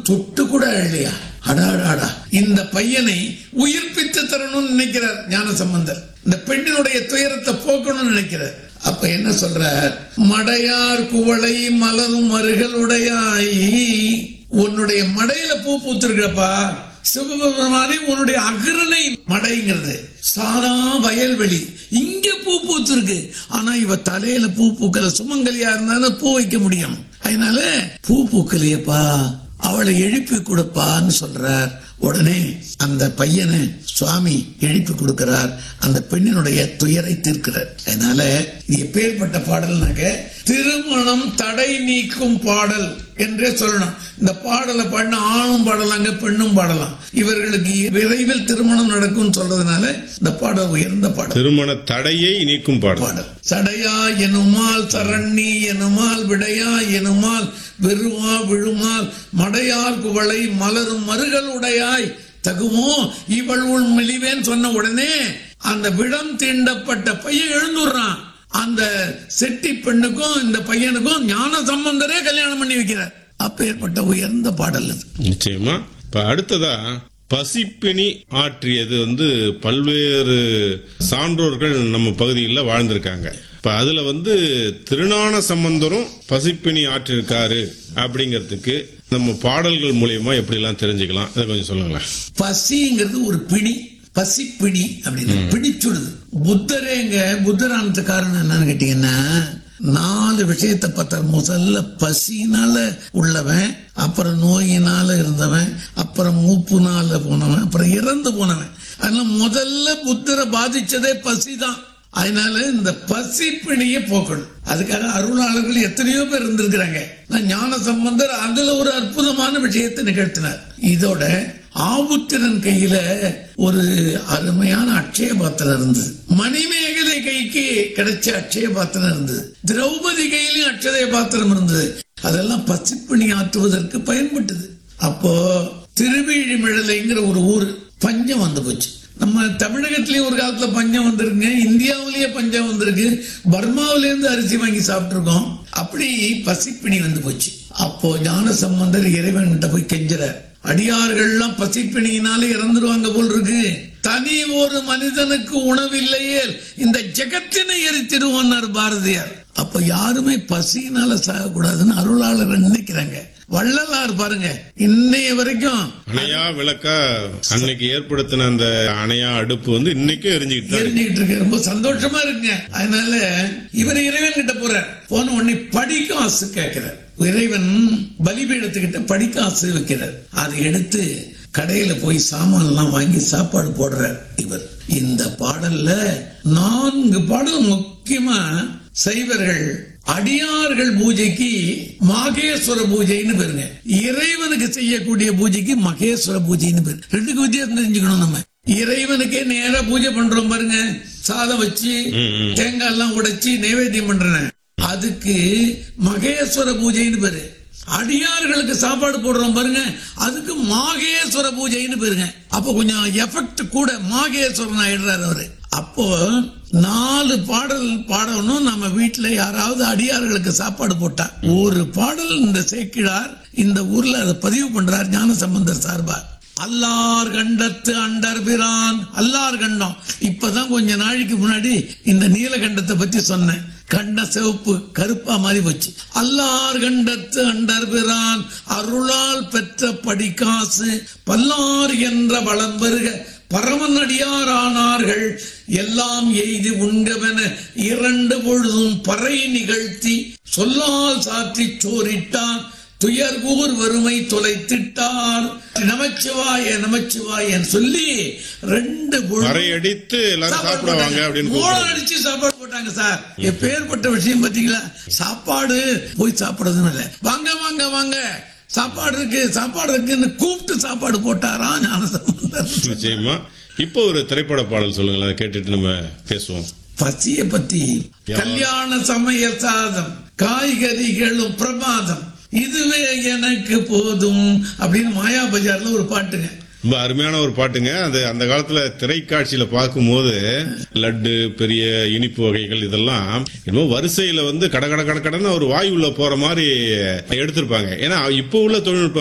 தொட்டு கூட அழலையா அடாடாடா இந்த பையனை உயிர்ப்பித்து தரணும்னு நினைக்கிறார் ஞான சம்பந்தர் இந்த பெண்ணினுடைய துயரத்தை போக்கணும்னு நினைக்கிறார் அப்ப என்ன சொல்றார் மடையார் குவளை மலரும் மருகளுடையாய் உன்னுடைய மடையில பூ பூத்திருக்கப்பா சிவபெருமானே உன்னுடைய அகரனை மடைங்கிறது சாரா வயல்வெளி இங்க பூ பூத்திருக்கு ஆனா இவ தலையில பூ பூக்கல சுமங்கலியா இருந்தாலும் பூ வைக்க முடியும் அதனால பூ பூக்கலையப்பா அவளை எழுப்பி கொடுப்பான்னு சொல்றார் உடனே அந்த பையனை சுவாமி எழுப்பி கொடுக்கிறார் அந்த பெண்ணினுடைய துயரை தீர்க்கிறார் அதனால இது எப்பேற்பட்ட பாடல்னாக்க திருமணம் தடை நீக்கும் பாடல் என்றே சொல்லணும் இந்த பாடலை பாடின ஆணும் பாடலாங்க பெண்ணும் பாடலாம் இவர்களுக்கு விரைவில் திருமணம் நடக்கும் சொல்றதுனால இந்த பாடல் உயர்ந்த பாடல் திருமண தடையை நீக்கும் பாடல் பாடல் சடையா எனுமால் சரண்ணி எனுமால் விடையா எனுமால் வெறுவா விழுமால் மடையார் குவளை மலரும் மருகள் உடையாய் தகுமோ இவள் உள் மெலிவேன்னு சொன்ன உடனே அந்த விடம் தீண்டப்பட்ட பையன் எழுந்துடுறான் அந்த செட்டி பெண்ணுக்கும் இந்த பையனுக்கும் ஞான சம்பந்தரே கல்யாணம் பண்ணி வைக்கிறார் அப்பேற்பட்ட உயர்ந்த பாடல் இது நிச்சயமா இப்ப அடுத்ததா பசிப்பிணி ஆற்றியது வந்து பல்வேறு சான்றோர்கள் நம்ம பகுதியில் வாழ்ந்திருக்காங்க இப்ப அதுல வந்து திருஞான சம்பந்தரும் பசிப்பிணி ஆற்றிருக்காரு அப்படிங்கிறதுக்கு நம்ம பாடல்கள் மூலியமா எப்படி எல்லாம் தெரிஞ்சுக்கலாம் அதை கொஞ்சம் சொல்லுங்களேன் பசிங்கிறது ஒரு பிடி பசிப்பிடி அப்படின்னு பிடிச்சுடுது புத்தரேங்க புத்தரானது காரணம் என்னன்னு கேட்டீங்கன்னா நாலு விஷயத்தை பார்த்தா முதல்ல பசினால உள்ளவன் அப்புறம் நோயினால இருந்தவன் அப்புறம் மூப்புனால போனவன் அப்புறம் இறந்து போனவன் அதனால முதல்ல புத்தரை பாதிச்சதே பசிதான் அதனால இந்த பசி பிணியை போக்கணும் அதுக்காக அருளாளர்கள் எத்தனையோ பேர் இருந்திருக்கிறாங்க நான் ஞான சம்பந்தர் அதுல ஒரு அற்புதமான விஷயத்தை நிகழ்த்தினார் இதோட ஆபுத்திரன் கையில ஒரு அருமையான அட்சய பாத்திரம் இருந்தது மணிமேகலை கைக்கு கிடைச்ச அட்சய பாத்திரம் இருந்தது திரௌபதி கையிலும் அட்சய பாத்திரம் இருந்தது அதெல்லாம் பசிப்பிணி ஆற்றுவதற்கு பயன்பட்டது அப்போ திருவிழிமிழலைங்கிற ஒரு ஊர் பஞ்சம் வந்து போச்சு நம்ம தமிழகத்திலேயே ஒரு காலத்துல பஞ்சம் வந்திருக்குங்க இந்தியாவிலேயே பஞ்சம் வந்திருக்கு பர்மாவில இருந்து அரிசி வாங்கி சாப்பிட்டுருக்கோம் அப்படி பசிப்பிணி வந்து போச்சு அப்போ ஞான சம்பந்தர் இறைவன்கிட்ட போய் கெஞ்சுறார் அடியார்கள்லாம் பசிப்பிணியினால இறந்துருவாங்க போல் இருக்கு தனி ஒரு மனிதனுக்கு உணவில்லையே இந்த ஜெகத்தினை எரித்திருவார் பாரதியார் அப்ப யாருமே பசியினால சாகக்கூடாதுன்னு அருளாளர் நினைக்கிறாங்க வள்ளலார் பாருங்க இன்னைய வரைக்கும் அணையா விளக்கா அன்னைக்கு ஏற்படுத்தின அந்த அணையா அடுப்பு வந்து இன்னைக்கும் எரிஞ்சுக்கிட்டு தான் இருக்கு. எரிஞ்சுக்கிட்டு இருக்கு ரொம்ப சந்தோஷமா இருக்குங்க அதனால இவர் இறைவன் கிட்ட போறார் போன உடனே படிக்கும் ஆசு கேட்கிறார் இறைவன் பலிபீடத்துக்கிட்ட படிக்க ஆசு வைக்கிறார் அதை எடுத்து கடையில போய் சாமான் எல்லாம் வாங்கி சாப்பாடு போடுறார் இவர் இந்த பாடல்ல நான்கு பாடல் முக்கியமா சைவர்கள் அடியார்கள் பூஜைக்கு மாகேஸ்வர பூஜைன்னு பேருங்க இறைவனுக்கு செய்யக்கூடிய பூஜைக்கு மகேஸ்வர பூஜைன்னு பேரு ரெண்டுக்கு வித்தியாசம் தெரிஞ்சுக்கணும் நம்ம இறைவனுக்கே நேரா பூஜை பண்றோம் பாருங்க சாதம் வச்சு தேங்காய் எல்லாம் உடைச்சு நைவேத்தியம் பண்றேன் அதுக்கு மகேஸ்வர பூஜைன்னு பேரு அடியார்களுக்கு சாப்பாடு போடுறோம் பாருங்க அதுக்கு மாகேஸ்வர பூஜைன்னு பேருங்க அப்ப கொஞ்சம் எஃபெக்ட் கூட மாகேஸ்வரன் ஆயிடுறாரு அவரு அப்போ நாலு பாடல் பாடணும் நம்ம வீட்டுல யாராவது அடியார்களுக்கு சாப்பாடு போட்டா ஒரு பாடல் இந்த சேக்கிழார் இந்த ஊர்ல அதை பதிவு பண்றார் ஞான சம்பந்தர் சார்பா அல்லார் கண்டத்து அண்டர் பிரான் அல்லார் கண்டம் இப்பதான் கொஞ்ச நாளைக்கு முன்னாடி இந்த நீலகண்டத்தை பத்தி சொன்னேன் கண்ட சிவப்பு கருப்பா மாறி போச்சு அல்லார் கண்டத்து அண்டர் பிரான் அருளால் பெற்ற படிக்காசு பல்லார் என்ற வளம் பெருக பரமனடியார் ஆனார்கள் எல்லாம் எய்தி உண்கவென இரண்டு பொழுதும் பறை நிகழ்த்தி சொல்லால் சாற்றி சோரிட்டான் துயர் கூர் வறுமை தொலைத்திட்டார் நமச்சிவாய நமச்சிவாயன்னு சொல்லி ரெண்டு பொழுது அறை அடித்து எல்லாரும் சாப்பிடுவாங்க அப்படின்னு மூளை கூப்பிடுறாங்க. அடிச்சு சாப்பாடு போட்டாங்க சார் எப்பேற்பட்ட விஷயம் பாத்தீங்களா சாப்பாடு போய் சாப்பிடுறதுன்னு இல்ல வாங்க வாங்க வாங்க சாப்பாடு இருக்கு சாப்பாடு இருக்குன்னு கூப்பிட்டு சாப்பாடு போட்டாரா ஞானசம்பந்தர் நிச்சயமா இப்போ ஒரு திரைப்பட பாடல் சொல்லுங்களேன் அதை கேட்டுட்டு நம்ம பேசுவோம் பசிய பத்தி கல்யாண சமய சாதம் காய்கறிகளும் பிரமாதம் இதுவே எனக்கு போதும் அப்படின்னு மாயா பஜார்ல ஒரு பாட்டுங்க ரொம்ப அருமையான ஒரு பாட்டுங்க அது அந்த காலத்துல திரைக்காட்சியில பார்க்கும்போது லட்டு பெரிய இனிப்பு வகைகள் இதெல்லாம் என்னமோ வரிசையில வந்து கட கட கட கடன்னு ஒரு வாய் உள்ள போற மாதிரி எடுத்திருப்பாங்க ஏன்னா இப்போ உள்ள தொழில்நுட்பம்